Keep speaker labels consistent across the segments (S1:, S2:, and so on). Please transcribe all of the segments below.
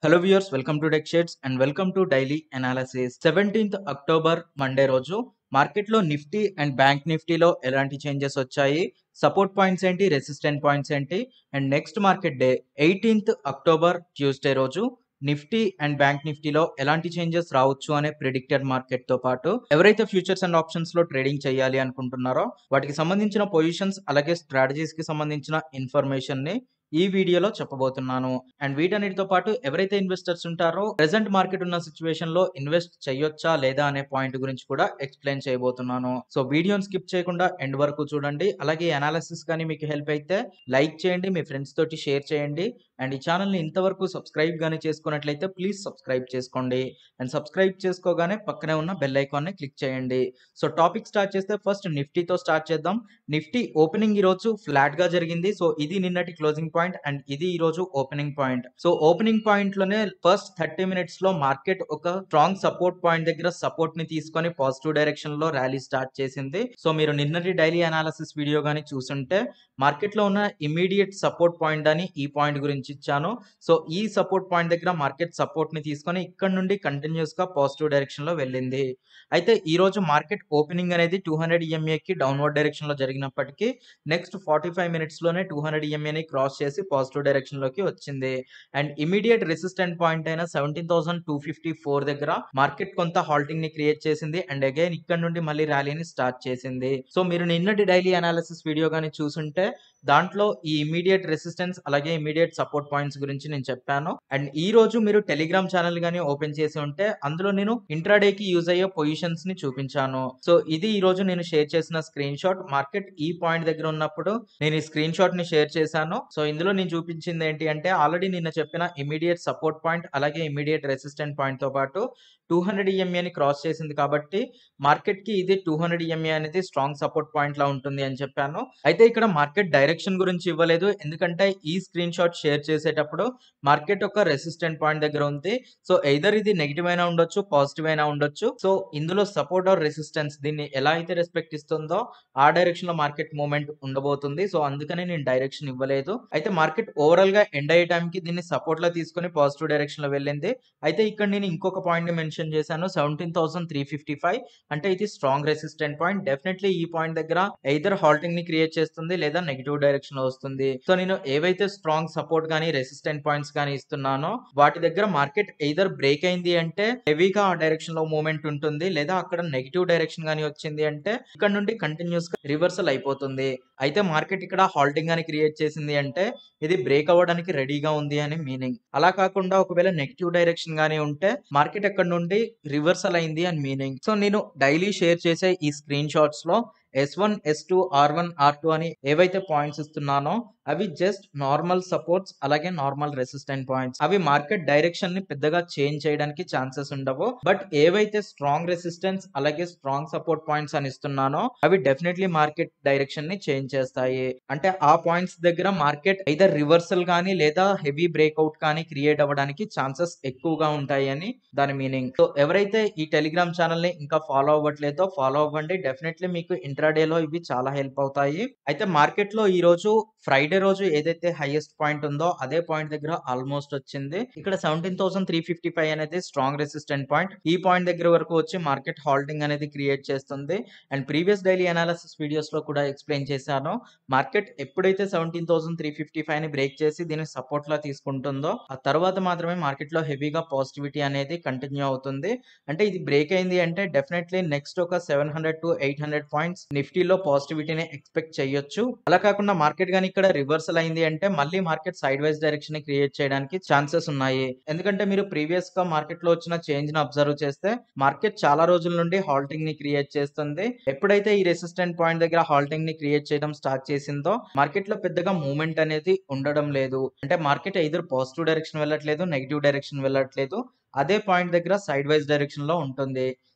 S1: Hello viewers welcome to Deck Shades and welcome to daily analysis seventeenth October Monday రోజు మార్కెట్లో Nifty and bank నిఫ్టీలో ఎలాంటి changes వచ్చాయి support points ఏంటి resistant points ఏంటి and next market day eighteenth October Tuesday రోజు Nifty and bank నిఫ్టీలో ఎలాంటి చేంజెస్ రావచ్చు అనే ప్రిడిక్టెడ్ మార్కెట్ తో పాటు ఎవరైతే ఫ్యూచర్స్ అండ్ ఆప్షన్స్ లో ట్రేడింగ్ చేయాలి అనుకుంటున్నారో వాటికి సంబంధించిన పొజిషన్స్ అలాగే స్ట్రాటజీస్ కి సంబంధించిన ఇన్ఫర్మేషన్ ని ఈ వీడియోలో చెప్పబోతున్నాను అండ్ వీటన్నిటితో పాటు ఎవరైతే ఇన్వెస్టర్స్ ఉంటారో ప్రెసెంట్ మార్కెట్ ఉన్న సిచ్యువేషన్ లో ఇన్వెస్ట్ చేయొచ్చా లేదా అనే పాయింట్ గురించి కూడా ఎక్స్ప్లెయిన్ చేయబోతున్నాను సో వీడియోని స్కిప్ చేయకుండా ఎండ్ వరకు చూడండి అలాగే అనాలిసిస్ కానీ మీకు హెల్ప్ అయితే లైక్ చేయండి మీ ఫ్రెండ్స్ తోటి షేర్ చేయండి అండ్ ఈ ఛానల్ని ఇంతవరకు సబ్స్క్రైబ్ కానీ చేసుకున్నట్లయితే ప్లీజ్ సబ్స్క్రైబ్ చేసుకోండి అండ్ సబ్స్క్రైబ్ చేసుకోగానే పక్కనే ఉన్న బెల్ ఐకాన్ని క్లిక్ చేయండి సో టాపిక్ స్టార్ట్ చేస్తే ఫస్ట్ నిఫ్టీతో స్టార్ట్ చేద్దాం నిఫ్టీ ఓపెనింగ్ ఈ రోజు ఫ్లాట్ గా జరిగింది సో ఇది నిన్నటి క్లోజింగ్ పాయింట్ అండ్ ఇది ఈ రోజు opening point so opening point లోనే ఫస్ట్ థర్టీ మినిట్స్ లో మార్కెట్ ఒక స్ట్రాంగ్ సపోర్ట్ పాయింట్ దగ్గర సపోర్ట్ ని తీసుకొని పాజిటివ్ డైరెక్షన్ లో ర్యాలీ స్టార్ట్ చేసింది సో మీరు నిన్నటి డైలీ అనాలిసిస్ వీడియో కానీ చూసుంటే మార్కెట్ లో ఉన్న ఇమీడియట్ సపోర్ట్ పాయింట్ అని ఈ పాయింట్ గురించి ఇచ్చాను సో ఈ సపోర్ట్ పాయింట్ దగ్గర మార్కెట్ సపోర్ట్ ని తీసుకొని ఇక్కడ నుండి కంటిన్యూస్ గా పాజిటివ్ డైరెక్షన్ లో వెళ్ళింది అయితే ఈ రోజు మార్కెట్ ఓపెనింగ్ అనేది టూ హండ్రెడ్ కి డౌన్వర్డ్ డైరెక్షన్ లో జరిగినప్పటికీ నెక్స్ట్ ఫార్టీ ఫైవ్ మినిట్స్ లోనే టూ హండ్రెడ్ ని క్రాస్ చేసి పాజిటివ్ డైరెక్షన్ లోకి వచ్చింది అండ్ ఇమీడియట్ రెసిస్టెంట్ పాయింట్ అయిన seventeen thousand two fifty four దగ్గర మార్కెట్ కొంత హాల్టింగ్ ని క్రియేట్ చేసింది అండ్ అగైన్ ఇక్కడ నుండి మళ్ళీ ర్యాలీని స్టార్ట్ చేసింది సో మీరు నిన్నటి డైలీ అనాలిసిస్ వీడియో కానీ చూసుంటే దాంట్లో ఈ ఇమీడియట్ రెసిస్టెన్స్ అలాగే ఇమీడియట్ సపోర్ట్ పాయింట్స్ గురించి నేను చెప్పాను అండ్ ఈ రోజు మీరు టెలిగ్రామ్ ఛానల్ గానీ ఓపెన్ చేసి ఉంటే అందులో నేను ఇంట్రాడే కి యూజ్ అయ్యే పొజిషన్స్ ని చూపించాను సో ఇది ఈ రోజు నేను షేర్ చేసిన స్క్రీన్ షాట్ మార్కెట్ ఈ పాయింట్ దగ్గర ఉన్నప్పుడు నేను ఈ స్క్రీన్ షాట్ ని షేర్ చేశాను సో ఇందులో నేను చూపించింది ఏంటి అంటే ఆల్రెడీ నిన్న చెప్పిన ఇమీడియట్ సపోర్ట్ పాయింట్ అలాగే ఇమీడియట్ రెసిస్టెంట్ పాయింట్ తో పాటు టూ హండ్రెడ్ ఈఎంఏని క్రాస్ చేసింది కాబట్టి మార్కెట్ కి ఇది టూ హండ్రెడ్ ఈఎంఏ అనేది స్ట్రాంగ్ సపోర్ట్ పాయింట్ లా ఉంటుంది అని చెప్పాను అయితే ఇక్కడ మార్కెట్ డైరెక్షన్ గురించి ఇవ్వలేదు ఎందుకంటే ఈ స్క్రీన్ షాట్ షేర్ చేసేటప్పుడు మార్కెట్ ఒక రెసిస్టెంట్ పాయింట్ దగ్గర ఉంది సో ఎయిదర్ ఇది నెగిటివ్ అయినా ఉండొచ్చు పాజిటివ్ అయినా ఉండొచ్చు సో ఇందులో సపోర్ట్ ఆర్ రెసిస్టెన్స్ దీన్ని ఎలా అయితే రెస్పెక్ట్ ఇస్తుందో ఆ డైరెక్షన్ లో మార్కెట్ మూవ్మెంట్ ఉండబోతుంది సో అందుకని నేను డైరెక్షన్ ఇవ్వలేదు అయితే మార్కెట్ ఓవరాల్ గా ఎండ్ అయ్యే టైంకి దీన్ని సపోర్ట్ లా తీసుకొని పాజిటివ్ డైరెక్షన్ లో వెళ్ళింది అయితే ఇక్కడ నేను ఇంకొక పాయింట్ ని మెన్షన్ చేశాను seventeen thousand three fifty five అంటే ఇది స్ట్రాంగ్ రెసిస్టెంట్ పాయింట్ డెఫినెట్లీ ఈ పాయింట్ దగ్గర ఎయిదర్ హాల్టింగ్ ని క్రియేట్ చేస్తుంది లేదా నెగిటివ్ డైరెక్షన్ లో వస్తుంది సో నేను ఏవైతే స్ట్రాంగ్ సపోర్ట్ గానీ రెసిస్టెంట్ పాయింట్స్ గానీ ఇస్తున్నానో వాటి దగ్గర మార్కెట్ ఎయిదర్ బ్రేక్ అయింది అంటే హెవీగా ఆ డైరెక్షన్ లో మూవ్మెంట్ ఉంటుంది లేదా అక్కడ నెగిటివ్ డైరెక్షన్ గానీ వచ్చింది అంటే ఇక్కడ నుండి కంటిన్యూస్ గా రివర్సల్ అయిపోతుంది అయితే మార్కెట్ ఇక్కడ హాల్టింగ్ అని క్రియేట్ చేసింది అంటే ఇది బ్రేక్ అవ్వడానికి రెడీగా ఉంది అని మీనింగ్ అలా కాకుండా ఒకవేళ నెగిటివ్ డైరెక్షన్ గానీ ఉంటే మార్కెట్ అక్కడ నుండి రివర్సల్ అయింది అని మీనింగ్ సో నేను డైలీ షేర్ చేసే ఈ స్క్రీన్ షాట్స్ లో S one S two R one R two అని ఏవైతే పాయింట్స్ ఇస్తున్నానో అవి జస్ట్ నార్మల్ సపోర్ట్స్ అలాగే నార్మల్ రెసిస్టెంట్ పాయింట్స్ అవి మార్కెట్ డైరెక్షన్ ని పెద్దగా చేంజ్ చేయడానికి ఛాన్సెస్ ఉండవు బట్ ఏవైతే స్ట్రాంగ్ రెసిస్టెన్స్ అలాగే స్ట్రాంగ్ సపోర్ట్ పాయింట్స్ అని ఇస్తున్నానో అవి డెఫినెట్లీ మార్కెట్ డైరెక్షన్ ని చేంజ్ చేస్తాయి అంటే ఆ పాయింట్స్ దగ్గర మార్కెట్ ఐదర్ రివర్సల్ కానీ లేదా హెవీ బ్రేక్అవుట్ కానీ క్రియేట్ అవ్వడానికి ఛాన్సెస్ ఎక్కువగా ఉంటాయి అని దాని మీనింగ్ సో ఎవరైతే ఈ టెలిగ్రామ్ ఛానల్ ని ఇంకా ఫాలో అవ్వట్లేదో ఫాలో అవ్వండి డెఫినెట్లీ మీకు ఇంట్రాడే లో ఇవి చాలా హెల్ప్ అవుతాయి అయితే మార్కెట్ లో ఈ రోజు ఫ్రైడే రోజు ఏదైతే హైయెస్ట్ పాయింట్ ఉందో అదే పాయింట్ దగ్గర ఆల్మోస్ట్ వచ్చింది ఇక్కడ seventeen thousand three fifty five అనేది స్ట్రాంగ్ రెసిస్టెంట్ పాయింట్ ఈ పాయింట్ దగ్గర వరకు వచ్చి మార్కెట్ హాల్టింగ్ అనేది క్రియేట్ చేస్తుంది and previous daily analysis videos లో కూడా ఎక్స్ప్లెయిన్ చేశాను మార్కెట్ ఎప్పుడైతే seventeen thousand three fifty five ని బ్రేక్ చేసి దీన్ని సపోర్ట్ లా తీసుకుంటుందో ఆ తర్వాత మాత్రమే మార్కెట్ లో హెవీగా పాజిటివిటీ అనేది కంటిన్యూ అవుతుంది అంటే ఇది బ్రేక్ అయింది అంటే డెఫినెట్లీ నెక్స్ట్ ఒక seven hundred to eight hundred points నిఫ్టీలో పాజిటివిటీని ఎక్స్పెక్ట్ చేయొచ్చు అలా కాకుండా మార్కెట్ గానీ ఇక్కడ రివర్సల్ అయింది అంటే మళ్ళీ మార్కెట్ సైడ్ వైజ్ డైరెక్షన్ ని క్రియేట్ చేయడానికి ఛాన్సెస్ ఉన్నాయి ఎందుకంటే మీరు ప్రీవియస్ గా మార్కెట్ లో వచ్చిన చేంజ్ ని అబ్జర్వ్ చేస్తే మార్కెట్ చాలా రోజుల నుండి హాల్టింగ్ ని క్రియేట్ చేస్తుంది ఎప్పుడైతే ఈ రెసిస్టెంట్ పాయింట్ దగ్గర హాల్టింగ్ ని క్రియేట్ చేయడం స్టార్ట్ చేసిందో మార్కెట్ లో పెద్దగా మూవ్మెంట్ అనేది ఉండడం లేదు అంటే మార్కెట్ ఐదర్ పాజిటివ్ డైరెక్షన్ వెళ్ళట్లేదు నెగిటివ్ డైరెక్షన్ వెళ్ళట్లేదు అదే పాయింట్ దగ్గర సైడ్ వైజ్ డైరెక్షన్ లో ఉంటుంది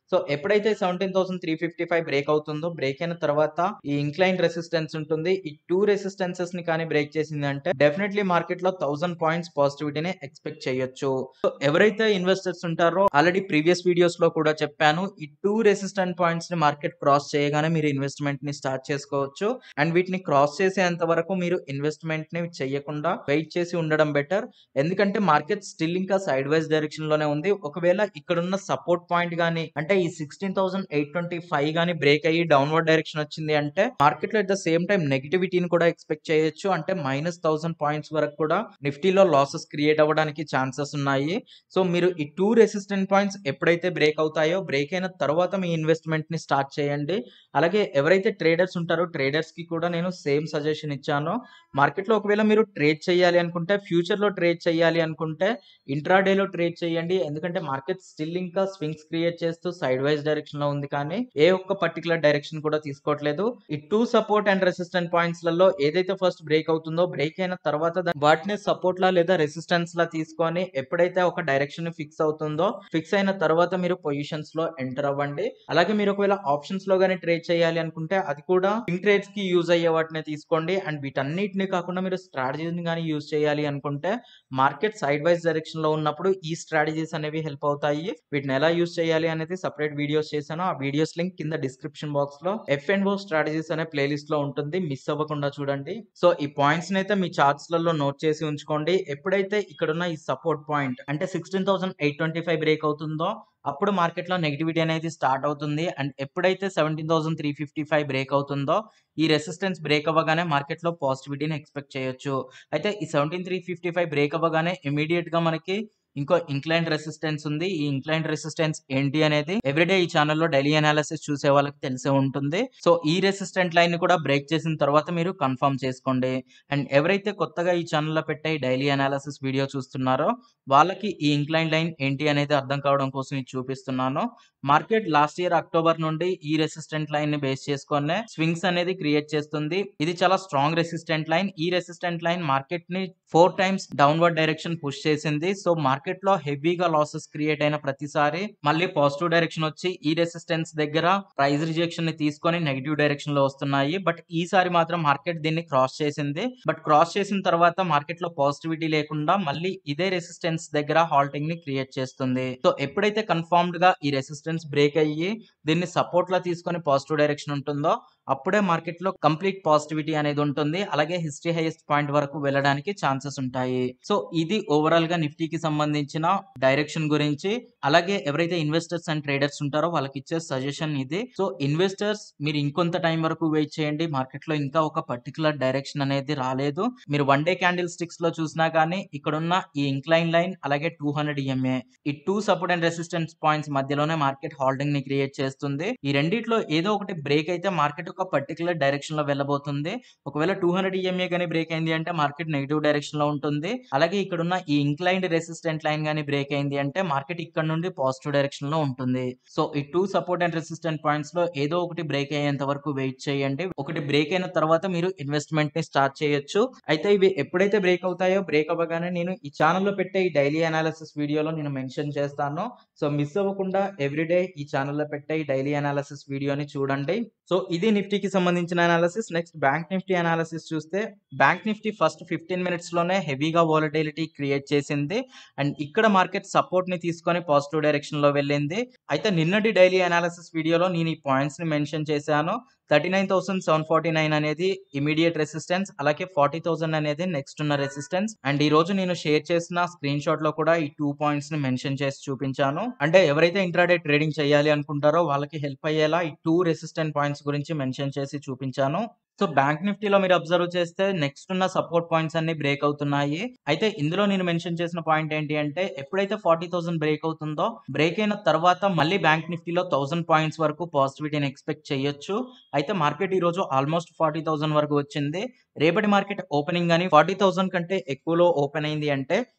S1: సో ఎప్పుడైతే seventeen thousand three fifty five break అవుతుందో బ్రేక్ అయిన తర్వాత ఈ ఇంక్లైన్ రెసిస్టెన్స్ ఉంటుంది ఈ టూ రెసిస్టెన్సెస్ ని కానీ బ్రేక్ చేసింది అంటే డెఫినెట్లీ మార్కెట్ లో థౌసండ్ పాయింట్స్ పాజిటివిటీని ఎక్స్పెక్ట్ చేయొచ్చు సో ఎవరైతే ఇన్వెస్టర్స్ ఉంటారో ఆల్రెడీ ప్రీవియస్ వీడియోస్ లో కూడా చెప్పాను ఈ టూ రెసిస్టెంట్ పాయింట్స్ ని మార్కెట్ క్రాస్ చేయగానే మీరు ఇన్వెస్ట్మెంట్ ని స్టార్ట్ చేసుకోవచ్చు అండ్ వీటిని క్రాస్ చేసేంత వరకు మీరు ఇన్వెస్ట్మెంట్ ని చేయకుండా వెయిట్ చేసి ఉండడం బెటర్ ఎందుకంటే మార్కెట్ స్టిల్ ఇంకా సైడ్ వైజ్ డైరెక్షన్ లోనే ఉంది ఒకవేళ ఇక్కడ ఉన్న సపోర్ట్ పాయింట్ గానీ అంటే ఈ sixteen thousand eight twenty five గానీ బ్రేక్ అయ్యి డౌన్వర్డ్ డైరెక్షన్ వచ్చింది అంటే మార్కెట్ లో అట్ ద సేమ్ టైం నెగిటివిటీని కూడా ఎక్స్పెక్ట్ చేయొచ్చు అంటే మైనస్ థౌసండ్ పాయింట్స్ వరకు కూడా నిఫ్టీలో లాసెస్ క్రియేట్ అవ్వడానికి ఛాన్సెస్ ఉన్నాయి సో మీరు ఈ టూ రెసిస్టెంట్ పాయింట్స్ ఎప్పుడైతే బ్రేక్ అవుతాయో బ్రేక్ అయిన తర్వాత మీ ఇన్వెస్ట్మెంట్ ని స్టార్ట్ చేయండి అలాగే ఎవరైతే ట్రేడర్స్ ఉంటారో ట్రేడర్స్ కి కూడా నేను సేమ్ సజెషన్ ఇచ్చాను మార్కెట్ లో ఒకవేళ మీరు ట్రేడ్ చేయాలి అనుకుంటే ఫ్యూచర్ లో ట్రేడ్ చేయాలి అనుకుంటే ఇంట్రాడే లో ట్రేడ్ చేయండి ఎందుకంటే మార్కెట్ స్టిల్ ఇంకా స్వింగ్స్ క్రియేట్ చేస్తూ సైడ్ వైజ్ డైరెక్షన్ లో ఉంది కానీ ఏ ఒక్క పర్టికులర్ డైరెక్షన్ కూడా తీసుకోవట్లేదు ఈ two support and resistant points లలో ఏదైతే ఫస్ట్ బ్రేక్ అవుతుందో బ్రేక్ అయిన తర్వాత దా- వాటిని సపోర్ట్ లా లేదా రెసిస్టెన్స్ లా తీసుకొని ఎప్పుడైతే ఒక డైరెక్షన్ ఫిక్స్ అవుతుందో ఫిక్స్ అయిన తర్వాత మీరు పొజిషన్స్ లో ఎంటర్ అవ్వండి అలాగే మీరు ఒకవేళ ఆప్షన్స్ లో గానీ ట్రేడ్ చేయాలి అనుకుంటే అది కూడా స్వింగ్ ట్రేడ్స్ కి యూజ్ అయ్యే వాటిని తీసుకోండి అండ్ వీటన్నిటిని కాకుండా మీరు స్ట్రాటజీని కానీ యూజ్ చేయాలి అనుకుంటే మార్కెట్ సైడ్ వైజ్ డైరెక్షన్ లో ఉన్నప్పుడు ఈ స్ట్రాటజీస్ అనేవి హెల్ప్ అవుతాయి వీటిని ఎలా యూజ్ చేయాలి అనేది సపరేట్ వీడియోస్ చేశాను ఆ వీడియోస్ లింక్ కింద డిస్క్రిప్షన్ బాక్స్ లో ఎఫ్ అండ్ ఓ స్ట్రాటజీస్ అనే ప్లేలిస్ట్ లో ఉంటుంది మిస్ అవ్వకుండా చూడండి సో ఈ పాయింట్స్ అయితే మీ చార్ట్స్ లలో నోట్ చేసి ఉంచుకోండి ఎప్పుడైతే ఇక్కడ ఉన్న ఈ సపోర్ట్ పాయింట్ అంటే sixteen thousand eight twenty five break అవుతుందో అప్పుడు మార్కెట్ లో నెగిటివిటీ అనేది స్టార్ట్ అవుతుంది అండ్ ఎప్పుడైతే seventeen thousand three fifty five break అవుతుందో ఈ రెసిస్టెన్స్ బ్రేక్ అవ్వగానే మార్కెట్ లో పాజిటివిటీని ఎక్స్పెక్ట్ చేయొచ్చు అయితే ఈ seventeen three fifty five break అవ్వగానే ఇమీడియట్ గా మనకి ఇంకో ఇంక్లైన్ రెసిస్టెన్స్ ఉంది ఈ ఇంక్లైన్ రెసిస్టెన్స్ ఏంటి అనేది ఎవ్రీడే ఈ ఛానల్లో డైలీ అనాలిసిస్ చూసే వాళ్ళకి తెలిసే ఉంటుంది సో ఈ రెసిస్టెంట్ లైన్ ని కూడా బ్రేక్ చేసిన తర్వాత మీరు కన్ఫర్మ్ చేసుకోండి అండ్ ఎవరైతే కొత్తగా ఈ ఛానల్లో పెట్టే డైలీ అనాలిసిస్ వీడియో చూస్తున్నారో వాళ్ళకి ఈ ఇంక్లైన్ లైన్ ఏంటి అనేది అర్థం కావడం కోసం ఇది చూపిస్తున్నాను మార్కెట్ లాస్ట్ ఇయర్ అక్టోబర్ నుండి ఈ రెసిస్టెంట్ లైన్ ని బేస్ చేసుకునే స్వింగ్స్ అనేది క్రియేట్ చేస్తుంది ఇది చాలా స్ట్రాంగ్ రెసిస్టెంట్ లైన్ ఈ రెసిస్టెంట్ లైన్ మార్కెట్ ని four times downward direction push చేసింది సో మార్కెట్ లో హెవీగా లాసెస్ క్రియేట్ అయిన ప్రతిసారి మళ్ళీ పాజిటివ్ డైరెక్షన్ వచ్చి ఈ రెసిస్టెన్స్ దగ్గర ప్రైస్ రిజెక్షన్ ని తీసుకొని నెగిటివ్ డైరెక్షన్ లో వస్తున్నాయి బట్ ఈసారి మాత్రం మార్కెట్ దీన్ని క్రాస్ చేసింది బట్ క్రాస్ చేసిన తర్వాత మార్కెట్ లో పాజిటివిటీ లేకుండా మళ్ళీ ఇదే రెసిస్టెన్స్ దగ్గర హాల్టింగ్ ని క్రియేట్ చేస్తుంది సో ఎప్పుడైతే కన్ఫర్మ్డ్ గా ఈ రెసిస్టెన్స్ బ్రేక్ అయ్యి దీన్ని సపోర్ట్ లా తీసుకొని పాజిటివ్ డైరెక్షన్ ఉంటుందో అప్పుడే మార్కెట్ లో కంప్లీట్ పాజిటివిటీ అనేది ఉంటుంది అలాగే హిస్టరీ హైయెస్ట్ పాయింట్ వరకు వెళ్ళడానికి ఛాన్సెస్ ఉంటాయి సో ఇది ఓవరాల్ గా నిఫ్టీకి సంబంధించిన డైరెక్షన్ గురించి అలాగే ఎవరైతే ఇన్వెస్టర్స్ అండ్ ట్రేడర్స్ ఉంటారో వాళ్ళకి ఇచ్చే సజెషన్ ఇది సో ఇన్వెస్టర్స్ మీరు ఇంకొంత టైం వరకు వెయిట్ చేయండి మార్కెట్ లో ఇంకా ఒక పర్టికులర్ డైరెక్షన్ అనేది రాలేదు మీరు వన్ డే క్యాండిల్ స్టిక్స్ లో చూసినా కానీ ఇక్కడ ఉన్న ఈ ఇంక్లైన్ లైన్ అలాగే టూ హండ్రెడ్ ఈఎంఏ ఈ two support and resistance points మధ్యలోనే మార్కెట్ హోల్డింగ్ ని క్రియేట్ చేస్తుంది ఈ రెండిట్లో ఏదో ఒకటి బ్రేక్ అయితే మార్కెట్ ఒక పర్టికులర్ డైరెక్షన్ లో వెళ్ళబోతుంది ఒకవేళ టూ హండ్రెడ్ ఈఎంఏ కానీ బ్రేక్ అయింది అంటే మార్కెట్ నెగిటివ్ డైరెక్షన్ లో ఉంటుంది అలాగే ఇక్కడ ఉన్న ఈ ఇంక్లైన్డ్ రెసిస్టెంట్ లైన్ కానీ బ్రేక్ అయింది అంటే మార్కెట్ ఇక్కడ నుండి పాజిటివ్ డైరెక్షన్ లో ఉంటుంది సో ఈ two support and resistant points లో ఏదో ఒకటి బ్రేక్ అయ్యేంత వరకు వెయిట్ చేయండి ఒకటి బ్రేక్ అయిన తర్వాత మీరు ఇన్వెస్ట్మెంట్ ని స్టార్ట్ చేయొచ్చు అయితే ఇవి ఎప్పుడైతే బ్రేక్ అవుతాయో బ్రేక్ అవ్వగానే నేను ఈ ఛానల్లో పెట్టే ఈ డైలీ అనాలిసిస్ వీడియోలో నేను మెన్షన్ చేస్తాను సో మిస్ అవ్వకుండా ఎవ్రీడే ఈ ఛానల్లో పెట్టే ఈ డైలీ అనాలిసిస్ వీడియోని చూడండి సో ఇది నిఫ్టీకి సంబంధించిన analysis next bank nifty analysis చూస్తే bank nifty first fifteen minutes లోనే హెవీగా వాలటిలిటీ క్రియేట్ చేసింది అండ్ ఇక్కడ మార్కెట్ సపోర్ట్ ని తీసుకొని పాజిటివ్ డైరెక్షన్ లో వెళ్ళింది అయితే నిన్నటి డైలీ అనాలిసిస్ వీడియోలో నేను ఈ పాయింట్స్ ని మెన్షన్ చేశాను thirty nine thousand seven forty nine అనేది ఇమీడియట్ రెసిస్టెన్స్ అలాగే ఫార్టీ థౌసండ్ అనేది నెక్స్ట్ ఉన్న రెసిస్టెన్స్ అండ్ ఈ రోజు నేను షేర్ చేసిన స్క్రీన్ షాట్ లో కూడా ఈ టూ పాయింట్స్ ని మెన్షన్ చేసి చూపించాను అంటే ఎవరైతే ఇంట్రాడే ట్రేడింగ్ చేయాలి అనుకుంటారో వాళ్ళకి హెల్ప్ అయ్యేలా ఈ టూ రెసిస్టెంట్ పాయింట్స్ గురించి మెన్షన్ చేసి చూపించాను సో బ్యాంక్ నిఫ్టీలో మీరు అబ్జర్వ్ చేస్తే నెక్స్ట్ ఉన్న సపోర్ట్ పాయింట్స్ అన్ని బ్రేక్ అవుతున్నాయి అయితే ఇందులో నేను మెన్షన్ చేసిన పాయింట్ ఏంటి అంటే ఎప్పుడైతే ఫార్టీ థౌసండ్ బ్రేక్ అవుతుందో బ్రేక్ అయిన తర్వాత మళ్ళీ బ్యాంక్ నిఫ్టీలో థౌసండ్ పాయింట్స్ వరకు పాజిటివిటీని ఎక్స్పెక్ట్ చేయొచ్చు అయితే మార్కెట్ ఈ రోజు ఆల్మోస్ట్ ఫార్టీ థౌసండ్ వరకు వచ్చింది రేపటి మార్కెట్ ఓపెనింగ్ కానీ ఫార్టీ థౌసండ్ కంటే ఎక్కువలో ఓపెన్ అయింది అంటే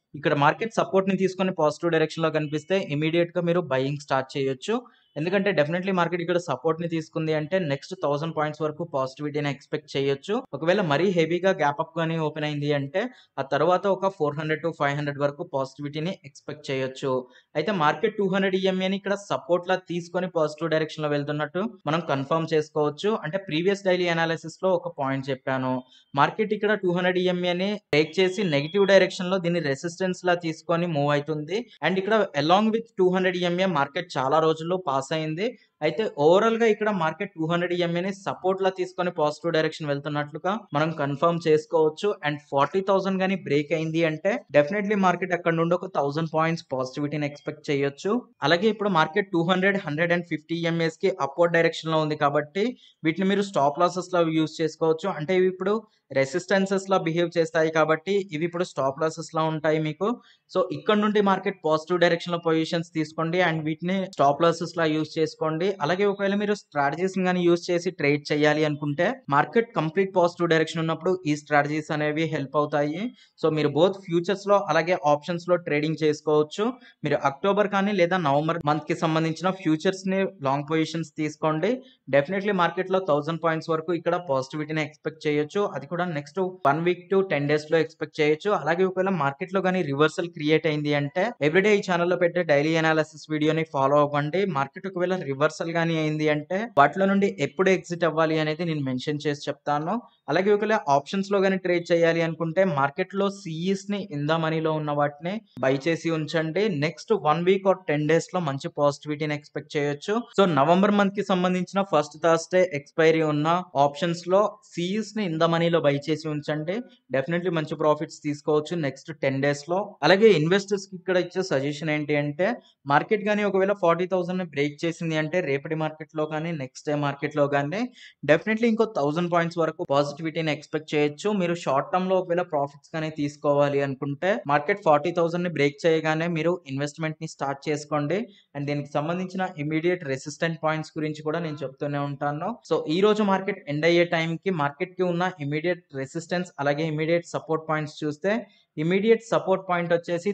S1: ఇక్కడ మార్కెట్ సపోర్ట్‌ని తీసుకొని పాజిటివ్ డైరెక్షన్‌లో కనిపిస్తే ఇమ్మీడియేట్‌గా మీరు బయింగ్ స్టార్ట్ చేయొచ్చు. ఎందుకంటే డెఫినైట్‌లీ మార్కెట్ ఇక్కడ సపోర్ట్‌ని తీసుకుంది అంటే నెక్స్ట్ 1000 పాయింట్స్ వరకు పాజిటివిటీని ఎక్స్‌పెక్ట్ చేయొచ్చు. ఒకవేళ మరీ హెవీగా గ్యాప్ అప్ గాని ఓపెన్ అయింది అంటే ఆ తర్వాత ఒక 400-500 వరకు పాజిటివిటీని ఎక్స్‌పెక్ట్ చేయొచ్చు. అయితే మార్కెట్ 200 ఈఎంఏని ఇక్కడ సపోర్ట్‌లా తీసుకొని పాజిటివ్ డైరెక్షన్‌లో వెళ్తున్నట్టు మనం కన్ఫర్మ్ చేసుకోవచ్చు. అంటే ప్రీవియస్ డైలీ అనాలిసిస్‌లో ఒక పాయింట్ చెప్పాను. మార్కెట్ ఇక్కడ 200 ఈఎంఏని బ్రేక్ చేసి నెగెటివ్ డైరెక్షన్‌లో దీన్ని రెసిస్టెన్స్‌లా తీసుకొని మూవ్ అయితుంది. అండ్ ఇక్కడ అలాంగ్ విత్ 200 ఈఎంఏ మార్కెట్ చాలా రోజుల్లో పాస్ అయింది. అయితే ఓవరాల్‌గా ఇక్కడ మార్కెట్ 200 ఈఎంఏని సపోర్ట్‌లా తీసుకొని పాజిటివ్ డైరెక్షన్ వెళ్తున్నట్లుగా మనం కన్ఫర్మ్ చేసుకోవచ్చు. అండ్ 40,000 గాని బ్రేక్ అయింది అంటే డెఫినైట్‌లీ మార్కెట్ అక్కడ నుండి ఒక 1000 పాయింట్స్ పాజిటివిటీని ఎక్స్‌పెక్ట్ చేయొచ్చు. అలాగే ఇప్పుడు మార్కెట్ 200, 150 ఈఎంఏస్‌కి అప్‌వర్డ్ డైరెక్షన్‌లో ఉంది కాబట్టి వీటిని మీరు స్టాప్ లాసెస్‌లా యూజ్ చేసుకోవచ్చు. అంటే ఇవి ఇప్పుడు రెసిస్టెన్సెస్‌లా బిహేవ్ చేస్తాయి కాబట్టి ఇవి ఇప్పుడు స్టాప్ లాసెస్‌లా ఉంటాయి మీకు. సో ఇక్కడ నుండి మార్కెట్ పాజిటివ్ డైరెక్షన్‌లో పొజిషన్స్ తీసుకోండి. అండ్ వీటిని స్టాప్ లాసెస్‌లా యూజ్ చేసుకోండి. అలాగే ఒకవేళ మీరు స్ట్రాటజీస్‌ని గాని యూజ్ చేసి ట్రేడ్ చేయాలి అనుకుంటే మార్కెట్ కంప్లీట్ పాజిటివ్ డైరెక్షన్ ఉన్నప్పుడు ఈ స్ట్రాటజీస్ అనేవి హెల్ప్ అవుతాయి. సో మీరు బోత్ ఫ్యూచర్స్‌లో అలాగే ఆప్షన్స్‌లో ట్రేడింగ్ చేసుకోవచ్చు. మీరు అక్టోబర్ కానీ లేదా నవంబర్ మంత్‌కి సంబంధించిన ఫ్యూచర్స్‌ని లాంగ్ పొజిషన్స్ తీసుకోండి. డెఫినైట్‌లీ మార్కెట్‌లో 1000 పాయింట్స్ వరకు ఇక్కడ పాజిటివిటీని ఎక్స్‌పెక్ట్ చేయొచ్చు. అది కూడా నెక్స్ట్ 1 వీక్ టు 10 డేస్‌లో ఎక్స్‌పెక్ట్ చేయొచ్చు. అలాగే ఒకవేళ మార్కెట్‌లో గాని రివర్సల్ క్రియేట్ అయింది అంటే ఎవ్రీడే ఈ ఛానెల్‌లో పెట్టే డైలీ అనాలిసిస్ వీడియోని ఫాలో అవ్వండి. మార్కెట్ ఒకవేళ రివర్సల్ గాని అయింది అంటే వాటిలో నుండి ఎప్పుడు ఎగ్జిట్ అవ్వాలి అనేది నేను మెన్షన్ చేసి చెప్తాను. అలాగే ఒకవేళ ఆప్షన్స్‌లో గాని ట్రేడ్ చేయాలి అనుకుంటే మార్కెట్‌లో సీఈస్‌ని ఇన్ ద మనీలో ఉన్న వాటిని బై చేసి ఉంచండి. నెక్స్ట్ 1 వీక్ ఆర్ 10 డేస్‌లో మంచి పాజిటివిటీని ఎక్స్‌పెక్ట్ చేయొచ్చు. సో నవంబర్ మంత్‌కి సంబంధించిన ఫస్ట్ థర్స్‌డే ఎక్స్‌పైరీ ఉన్న ఆప్షన్స్‌లో సీఈస్‌ని ఇన్ ద మనీలో బై చేసి ఉంచండి. డెఫినైట్‌లీ మంచి ప్రాఫిట్స్ తీసుకోవచ్చు నెక్స్ట్ 10 డేస్‌లో. అలాగే ఇన్వెస్టర్స్‌కి ఇక్కడ ఇచ్చే సజెషన్ ఏంటి అంటే మార్కెట్ గాని ఒకవేళ 40,000ని బ్రేక్ చేసింది అంటే రేపటి మార్కెట్‌లో కానీ నెక్స్ట్ డే మార్కెట్‌లో గాని డెఫినైట్‌లీ ఇంకో 1000 పాయింట్స్ వరకు పాజిటివిటీని ఎక్స్‌పెక్ట్ చేయొచ్చు. మీరు షార్ట్ టర్మ్‌లో ఒకవేళ ప్రాఫిట్స్ గాని తీసుకోవాలి అనుకుంటే మార్కెట్ 40,000ని బ్రేక్ చేయగానే మీరు ఇన్వెస్ట్‌మెంట్‌ని స్టార్ట్ చేసుకోండి. అండ్ దీనికి సంబంధించిన ఇమ్మీడియేట్ రెసిస్టెంట్ పాయింట్స్ గురించి కూడా నేను చెప్తూనే ఉంటాను. సో ఈ రోజు మార్కెట్ ఎండ్ అయ్యే టైంకి మార్కెట్‌కి ఉన్న ఇమ్మీడియేట్ రెసిస్టెన్స్ అలాగే ఇమ్మీడియేట్ సపోర్ట్ పాయింట్స్ చూస్తే ఇమ్మీడియేట్ సపోర్ట్ పాయింట్ వచ్చేసి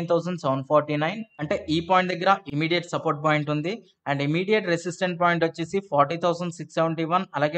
S1: 39,749 అంటే ఈ పాయింట్ దగ్గర ఇమ్మీడియేట్ సపోర్ట్ పాయింట్ ఉంది. అండ్ ఇమ్మీడియేట్ రెసిస్టెంట్ పాయింట్ వచ్చేసి 40,671 అలాగే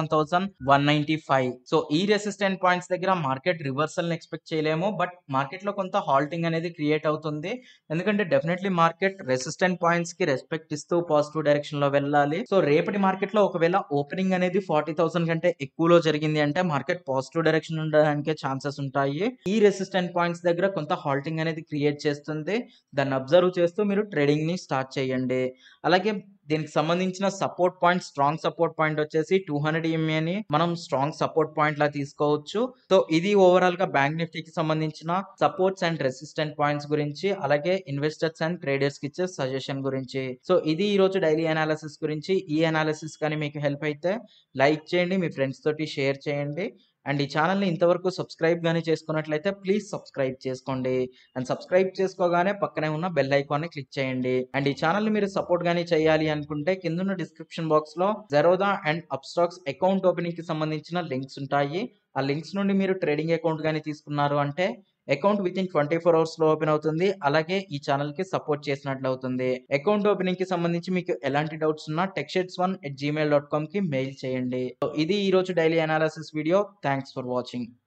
S1: 41,195 సో ఈ రెసిస్టెంట్ పాయింట్స్ దగ్గర మార్కెట్ రివర్సల్‌ని ఎక్స్‌పెక్ట్ చేయలేము. బట్ మార్కెట్‌లో కొంత హాల్టింగ్ అనేది క్రియేట్ అవుతుంది. ఎందుకంటే డెఫినైట్‌లీ మార్కెట్ రెసిస్టెంట్ పాయింట్స్‌కి రెస్పెక్ట్ ఇస్తూ పాజిటివ్ డైరెక్షన్‌లో వెళ్ళాలి. సో రేపటి మార్కెట్‌లో ఒకవేళ ఓపెనింగ్ అనేది 40,000 కంటే ఎక్కువలో జరిగింది అంటే మార్కెట్ పాజిటివ్ డైరెక్షన్ ఉండడానికే ఛాన్సెస్ ఉంటాయి. ఈ రెసిస్టెంట్ పాయింట్స్ దగ్గర కొంత హాల్టింగ్ అనేది క్రియేట్ చేస్తుంది. దాన్ని అబ్జర్వ్ చేస్తూ మీరు ట్రేడింగ్‌ని స్టార్ట్ చేయండి. అలాగే దీనికి సంబంధించిన support point strong support point వచ్చేసి 200 ఈఎంఏని మనం స్ట్రాంగ్ సపోర్ట్ పాయింట్‌లా తీసుకోవచ్చు. సో ఇది ఓవరాల్‌గా బ్యాంక్ నిఫ్టీకి సంబంధించిన సపోర్ట్స్ అండ్ రెసిస్టెంట్ పాయింట్స్ గురించి అలాగే ఇన్వెస్టర్స్ అండ్ ట్రేడర్స్‌కి ఇచ్చే సజెషన్ గురించి. సో ఇది ఈరోజు డైలీ అనాలిసిస్ గురించి. ఈ అనాలిసిస్ కానీ మీకు హెల్ప్ అయితే లైక్ చేయండి. మీ ఫ్రెండ్స్ తోటి షేర్ చేయండి. అండ్ ఈ ఛానెల్‌ని ఇంతవరకు సబ్స్క్రైబ్ గాని చేసుకున్నట్లయితే ప్లీజ్ సబ్స్క్రైబ్ చేసుకోండి. అండ్ సబ్స్క్రైబ్ చేసుకోగానే పక్కనే ఉన్న బెల్ ఐకాన్‌ని క్లిక్ చేయండి. అండ్ ఈ ఛానెల్‌ని మీరు సపోర్ట్ గాని చేయాలి అనుకుంటే కిందున్న డిస్క్రిప్షన్ బాక్స్‌లో జెరోదా అండ్ అప్‌స్టాక్స్ అకౌంట్ ఓపెనింగ్‌కి సంబంధించిన లింక్స్ ఉంటాయి. ఆ లింక్స్ నుండి మీరు ట్రేడింగ్ అకౌంట్ గాని తీసుకున్నారు అంటే అకౌంట్ వితిన్ 24 అవర్స్‌లో ఓపెన్ అవుతుంది. అలాగే ఈ ఛానెల్‌కి సపోర్ట్ చేసినట్లు అవుతుంది. అకౌంట్ ఓపెనింగ్‌కి సంబంధించి మీకు ఎలాంటి డౌట్స్ ఉన్నా techsheds1@gmail.comకి మెయిల్ చేయండి. సో ఇది ఈరోజు daily analysis video. Thanks for watching.